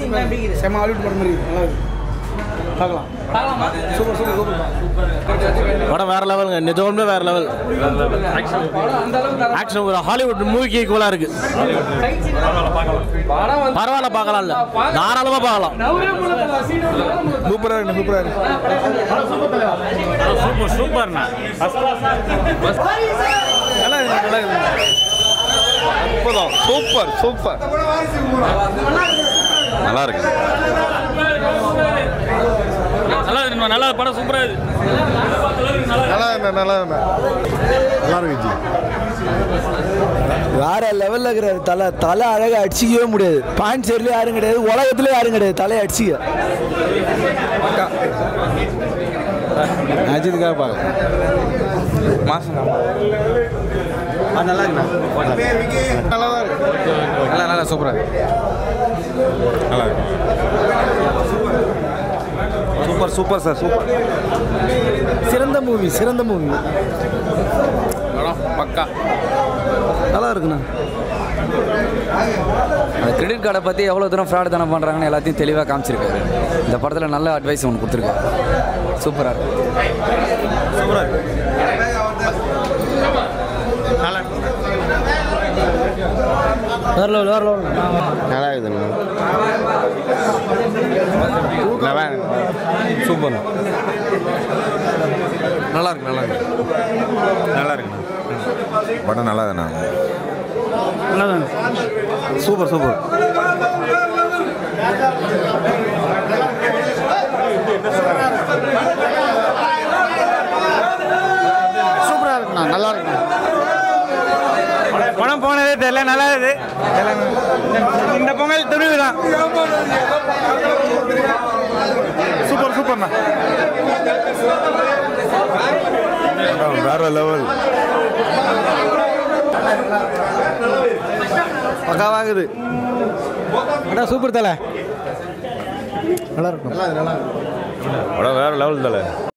ரேட்டிங்லாம் எப்படி இருக்குது செம்ம ஹாலிவுட் படம் மாதிரி இருக்கு. நல்லா இருக்கு பார்க்கலாம் பார்க்கலாமா சூப்பர் சூப்பர் சூப்பர் படம் வேற லெவலுங்க நிஜமே வேற லெவல் படம் அந்த அளவுக்கு நல்லா- ஆக்ஷன் ஒரு ஹாலிவுட் மூவிக்கு ஈக்குவலாக இருக்கு fight scene படம் வந்து பரவாயில்ல பார்க்கலாம்ல தாராளமாக பார்க்கலாம் நவரே முழுக்க scene வந்து நவரே முழுக்க. சூப்பராக இருக்கு சூப்பராக இருக்கு சூப்பர் சூப்பர்ண்ணா நல்லா இருக்கு நல்லா இருக்கு அற்புதம் சூப்பர் சூப்பர் நல்லா இருக்கு நல்லா இருக்கு நல்லா படம் சூப்பராக இருக்கு நல்லா இருந்தேன் நல்லா இருந்தேன் நல்லா இருக்கு ஜி வேற லெவல்ல இருக்கிறாரு தலை தலை அழகா அடிச்சிக்கவே முடியாது பாண்டிச்சேரியில யாரும் கிடையாது உலகத்துல யாரும் கிடையாது தலையை அடிச்சிக்க அஜித்துக்காக பார்க்கலாம் மாசம் நல்லா இருக்குண்ணா நல்லா தான் இருக்கு நல்லா நல்லா சூப்பராக இருக்கு நல்லா இருக்கு சூப்பர் சூப்பர் சார் சூப்பர் சிறந்த மூவி சிறந்த மூவி படம் பக்கா நல்லா இருக்குண்ணா அந்த கிரெடிட் கார்டை பற்றி எவ்வளோ தூரம் ஃப்ராட் தானே பண்ணுறாங்கன்னு எல்லாத்தையும் தெளிவாக காமிச்சிருக்காரு இந்த படத்தில் நல்ல அட்வைஸ் ஒன்று கொடுத்துருக்காரு சூப்பராக இருக்கு வேற லெவல் வேற லெவல் நல்லா இருக்குதுண்ணா நல்லா இருக்கு சூப்பர் நல்லா இருக்கு நல்லா இருக்கு நல்லா இருக்குண்ணா படம் நல்லா இருக்குண்ணா நல்லா தான் சூப்பர் சூப்பர் சூப்பரா இருக்குண்ணா நல்லா இருக்குண்ணா படம் போனதே தெரியல நல்லா இருக்குது இந்த பொங்கல் துணிவு தான் சூப்பர் சூப்பர்ண்ணா வேற லெவல் பக்காவாகுது படம் சூப்பர் தலை நல்லா இருக்கும் படம் வேற லெவல் தலை